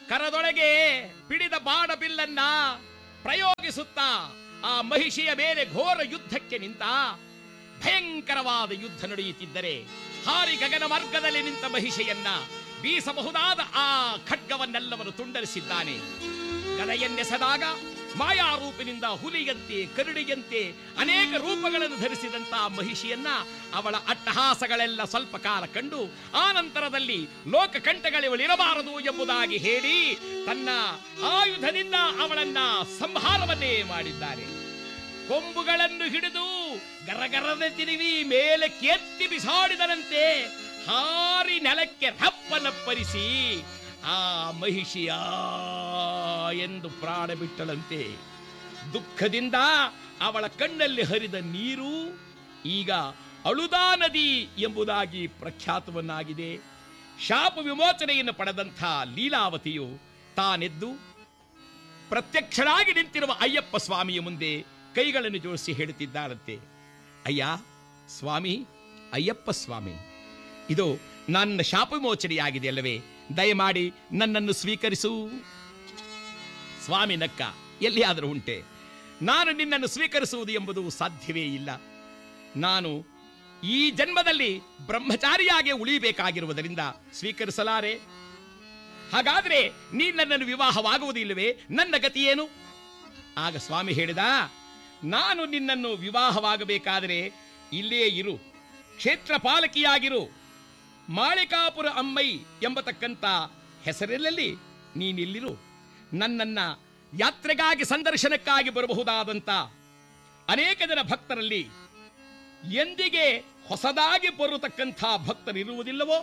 ಕರದೊಳಗೆ ಪಿಡಿದ ಬಾಣ ಬಿಲ್ಲನ್ನ ಪ್ರಯೋಗಿಸುತ್ತಾ ಆ ಮಹಿಷಿಯ ಮೇಲೆ ಘೋರ ಯುದ್ಧಕ್ಕೆ ನಿಂತ ಭಯಂಕರವಾದ ಯುದ್ಧ ನಡೆಯುತ್ತಿದ್ದರೆ ಹಾರಿ ಗಗನ ಮಾರ್ಗದಲ್ಲಿ ನಿಂತ ಮಹಿಷೆಯನ್ನ ಬೀಸಬಹುದಾದ ಆ ಖಡ್ಗವನ್ನೆಲ್ಲವನ್ನು ತುಂಡರಿಸಿದ್ದಾನೆ ಗದೆಯನ್ನೆಸೆದಾಗ ಮಾಯಾರೂಪಿನಿಂದ ಹುಲಿಯಂತೆ ಕರಡಿಯಂತೆ ಅನೇಕ ರೂಪಗಳನ್ನು ಧರಿಸಿದಂತ ಮಹಿಷಿಯನ್ನ ಅವಳ ಅಟ್ಟಹಾಸಗಳೆಲ್ಲ ಸ್ವಲ್ಪ ಕಾಲ ಕಂಡು ಆ ನಂತರದಲ್ಲಿ ಲೋಕ ಕಂಠಗಳಿರಬಾರದು ಎಂಬುದಾಗಿ ಹೇಳಿ ತನ್ನ ಆಯುಧದಿಂದ ಅವಳನ್ನ ಸಂಹಾರವನ್ನೇ ಮಾಡಿದ್ದಾರೆ ಕೊಂಬುಗಳನ್ನು ಹಿಡಿದು ಗರಗರದ ತಿರುವಿ ಮೇಲೆ ಕೆತ್ತಿ ಬಿಸಾಡಿದರಂತೆ ಹಾರಿ ನೆಲಕ್ಕೆ ರಪ್ಪನಪ್ಪರಿಸಿ ಆ ಮಹಿಷಿಯ ಎಂದು ಪ್ರಾಣ ಬಿಟ್ಟಳಂತೆ ದುಃಖದಿಂದ ಅವಳ ಕಣ್ಣಲ್ಲಿ ಹರಿದ ನೀರು ಈಗ ಅಳುದಾ ನದಿ ಎಂಬುದಾಗಿ ಪ್ರಖ್ಯಾತವನ್ನಾಗಿದೆ ಶಾಪ ವಿಮೋಚನೆಯನ್ನು ಪಡೆದಂಥ ಲೀಲಾವತಿಯು ತಾನೆದ್ದು ಪ್ರತ್ಯಕ್ಷರಾಗಿ ನಿಂತಿರುವ ಅಯ್ಯಪ್ಪ ಸ್ವಾಮಿಯ ಮುಂದೆ ಕೈಗಳನ್ನು ಜೋಡಿಸಿ ಹೇಳುತ್ತಿದ್ದಾರಂತೆ ಅಯ್ಯ ಸ್ವಾಮಿ ಅಯ್ಯಪ್ಪ ಸ್ವಾಮಿ ಇದು ನನ್ನ ಶಾಪ ವಿಮೋಚನೆಯಾಗಿದೆ ಅಲ್ಲವೇ ದಯಮಾಡಿ ನನ್ನನ್ನು ಸ್ವೀಕರಿಸು ಸ್ವಾಮಿ ನಕ್ಕ ಎಲ್ಲಿಯಾದರೂ ಉಂಟೆ ನಾನು ನಿನ್ನನ್ನು ಸ್ವೀಕರಿಸುವುದು ಎಂಬುದು ಸಾಧ್ಯವೇ ಇಲ್ಲ ನಾನು ಈ ಜನ್ಮದಲ್ಲಿ ಬ್ರಹ್ಮಚಾರಿಯಾಗಿ ಉಳಿಯಬೇಕಾಗಿರುವುದರಿಂದ ಸ್ವೀಕರಿಸಲಾರೆ ಹಾಗಾದ್ರೆ ನೀ ನನ್ನನ್ನು ವಿವಾಹವಾಗುವುದಿಲ್ಲವೇ ನನ್ನ ಗತಿ ಏನು ಆಗ ಸ್ವಾಮಿ ಹೇಳಿದ ನಾನು ನಿನ್ನನ್ನು ವಿವಾಹವಾಗಬೇಕಾದರೆ ಇಲ್ಲೇ ಇರು ಕ್ಷೇತ್ರ ಪಾಲಕಿಯಾಗಿರು ಮಾಳಿಕಾಪುರ ಅಮ್ಮೈ ಎಂಬತಕ್ಕಂಥ ಹೆಸರಿನಲ್ಲಿ ನೀನಿಲ್ಲಿರು ನನ್ನನ್ನ ಯಾತ್ರೆಗಾಗಿ ಸಂದರ್ಶನಕ್ಕಾಗಿ ಬರಬಹುದಾದಂಥ ಅನೇಕ ಜನ ಭಕ್ತರಲ್ಲಿ ಎಂದಿಗೆ ಹೊಸದಾಗಿ ಬರತಕ್ಕಂಥ ಭಕ್ತರಿರುವುದಿಲ್ಲವೋ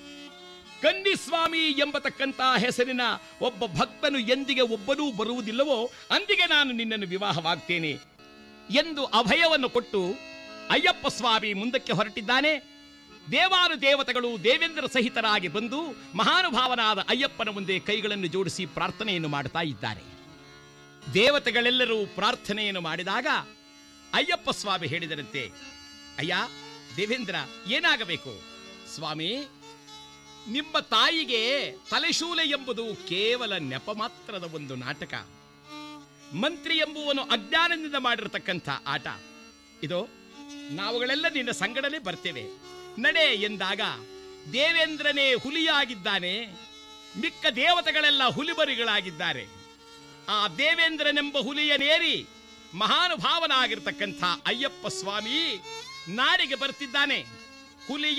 ಕಂದಿಸ್ವಾಮಿ ಎಂಬತಕ್ಕಂಥ ಹೆಸರಿನ ಒಬ್ಬ ಭಕ್ತನು ಎಂದಿಗೆ ಒಬ್ಬನೂ ಬರುವುದಿಲ್ಲವೋ ಅಂದಿಗೆ ನಾನು ನಿನ್ನನ್ನು ವಿವಾಹವಾಗ್ತೇನೆ ಎಂದು ಅಭಯವನ್ನು ಕೊಟ್ಟು ಅಯ್ಯಪ್ಪ ಸ್ವಾಮಿ ಮುಂದಕ್ಕೆ ಹೊರಟಿದ್ದಾನೆ ದೇವಾನು ದೇವತೆಗಳು ದೇವೇಂದ್ರ ಸಹಿತರಾಗಿ ಬಂದು ಮಹಾನುಭಾವನಾದ ಅಯ್ಯಪ್ಪನ ಮುಂದೆ ಕೈಗಳನ್ನು ಜೋಡಿಸಿ ಪ್ರಾರ್ಥನೆಯನ್ನು ಮಾಡ್ತಾ ಇದ್ದಾರೆ ದೇವತೆಗಳೆಲ್ಲರೂ ಪ್ರಾರ್ಥನೆಯನ್ನು ಮಾಡಿದಾಗ ಅಯ್ಯಪ್ಪ ಸ್ವಾಮಿ ಹೇಳಿದರಂತೆ ಅಯ್ಯ ದೇವೇಂದ್ರ ಏನಾಗಬೇಕು ಸ್ವಾಮಿ ನಿಮ್ಮ ತಾಯಿಗೆ ತಲೆಶೂಲೆ ಎಂಬುದು ಕೇವಲ ನೆಪ ಮಾತ್ರದ ಒಂದು ನಾಟಕ ಮಂತ್ರಿ ಎಂಬುವನು ಅಜ್ಞಾನದಿಂದ ಮಾಡಿರತಕ್ಕಂಥ ಆಟ ಇದು ನಾವುಗಳೆಲ್ಲ ನಿನ್ನ ಸಂಗಡಲೇ ಬರ್ತೇವೆ ನಡೆ ಎಂದಾಗ ದೇವೇಂದ್ರನೇ ಹುಲಿಯಾಗಿದ್ದಾನೆ ಮಿಕ್ಕ ದೇವತೆಗಳೆಲ್ಲ ಹುಲಿಬರಿಗಳಾಗಿದ್ದಾರೆ ಆ ದೇವೇಂದ್ರನೆಂಬ ಹುಲಿಯನೇರಿ ಮಹಾನುಭಾವನಾಗಿರ್ತಕ್ಕಂಥ ಅಯ್ಯಪ್ಪ ಸ್ವಾಮಿ ನಾಡಿಗೆ ಬರ್ತಿದ್ದಾನೆ ಹುಲಿಯ